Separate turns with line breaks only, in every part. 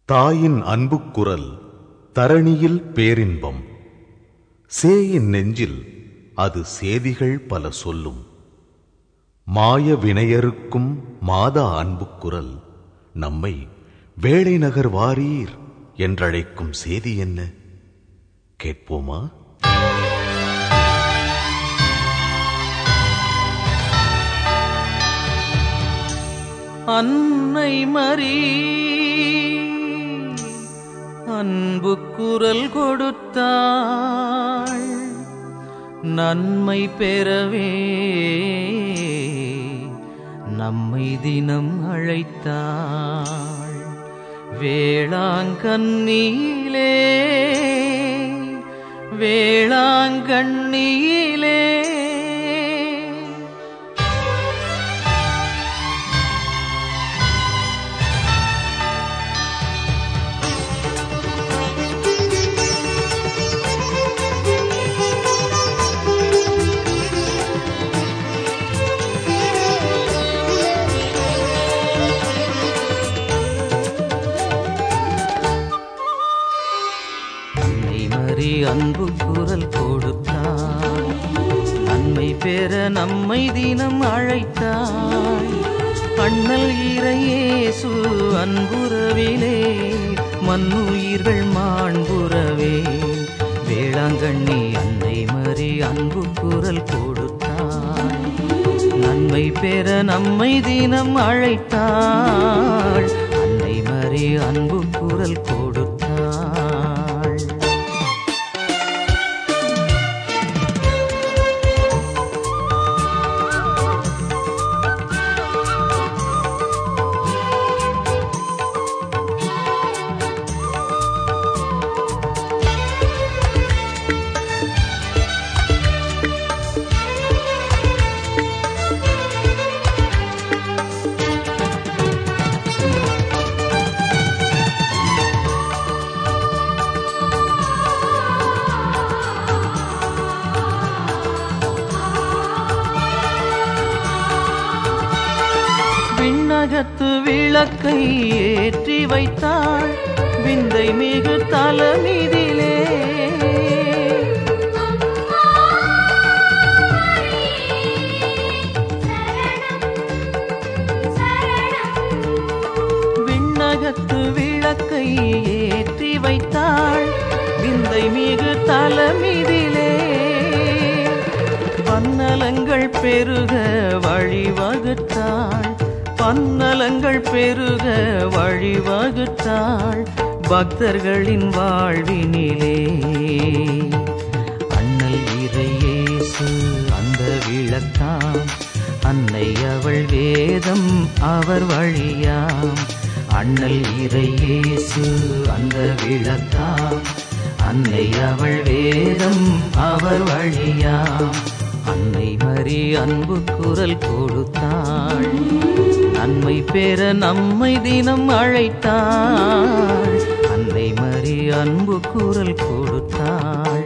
தாயின் அன்புக் குரல் தரணியில் பேரின்பம் சேயின் நெஞ்சில் அது சேதிகள் பல சொல்லும் மாய வினையருக்கும் மாதா அன்புக் குரல் நம்மை வேளை நகர் வாரீர் என்றழைக்கும் சேதி என்ன கேட்போமா
அன்னை மறி அன்பு குரல் கொடுத்தாள் நன்மை பெறவே நம்மை தினம் அழைத்தாள் வேளாங்கண்ணியிலே வேளாங்கண்ணியிலே அன்னை மறி அன்பு குரல் கொடுத்தாள் நன்மை பெற நம்மை தினம் அழைத்தாள் அண்ணல் இறையேசு அன்புறவிலே மண்ணுயிர்கள் மாண்புறவே வேளாங்கண்ணி அன்னை மறி அன்பு குரல் கொடுத்தாள் நன்மை பெற நம்மை தினம் அழைத்தாள் அன்னை மறி அன்பு குரல் கொடுத்தாள் விண்ணகத்து விளக்கை ஏற்றி வைத்தாள் விந்தை மிகு தலமிதிலே விண்ணகத்து விளக்கை ஏற்றி வைத்தாள் விந்தை மிகு தலமிதிலே பன்னலங்கள் பெருக வழிவகுத்தாள் பன்னலங்கள் பெருக வழிவகுத்தாள் பக்தர்களின் வாழ்வினிலே அண்ணல் இறையேசு அந்த விளக்காம் அன்னை அவள் வேதம் அவர் வழியாம் அண்ணல் இறையேசு அந்த விளக்காம் அன்னை அவள் வேதம் அவர் வழியாம் அன்னை மறி அன்பு குரல் கொடுத்தாள் நன்மை பெற நம்மை தினம் அழைத்தாள் அன்னை மறி அன்பு குரல் கொடுத்தாள்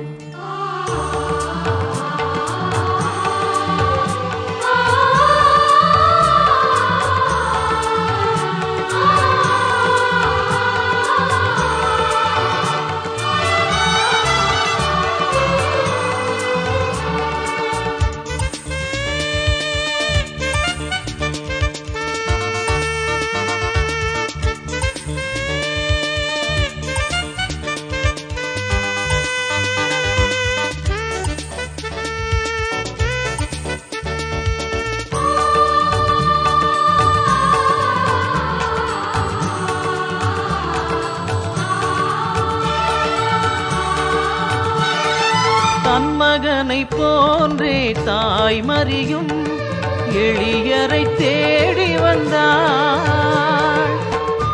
தன் மகனை போன்றே தாய் மறியும் எளியரை தேடி வந்தாள்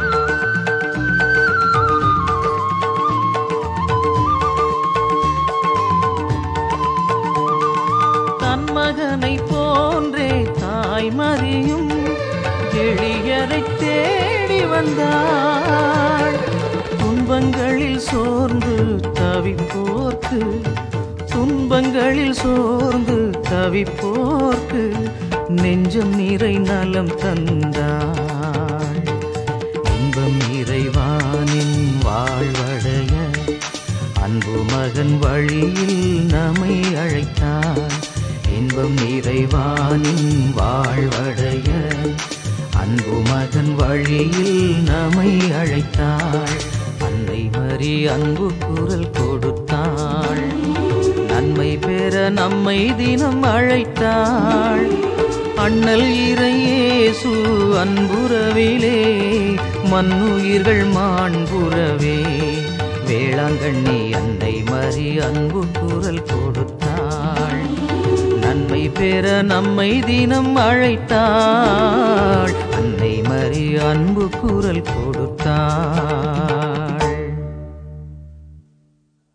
தன் மகனை போன்றே தாய் மறியும் எளியரை தேடி வந்தாள் துன்பங்களில் சோர்ந்து தவிப்போர்க்கு துன்பங்களில் சோர்ந்து தவிப்போர்க்கு நெஞ்சம் நிறை நலம் தந்தாள் இன்பம் இறைவானின் வாழ்வடைய அன்பு மகன் வழியில் நம்மை அழைத்தார் இன்பம் நிறைவானின் வாழ்வடைய அன்பு மகன் வழியில் நம்மை அழைத்தாள் அன்னை மறி அன்பு குரல் கொடுத்தாள் நன்மை பெற நம்மை தினம் அழைத்தாள் அண்ணல் இறையேசு அன்புறவிலே மண்ணுயிர்கள் மாண்புறவே வேளாங்கண்ணி அன்னை மறி அன்பு குரல் கொடுத்தாள் நன்மை பெற நம்மை தினம் அழைத்தாள் அன்னை மறி அன்பு குரல் கொடுத்தாள்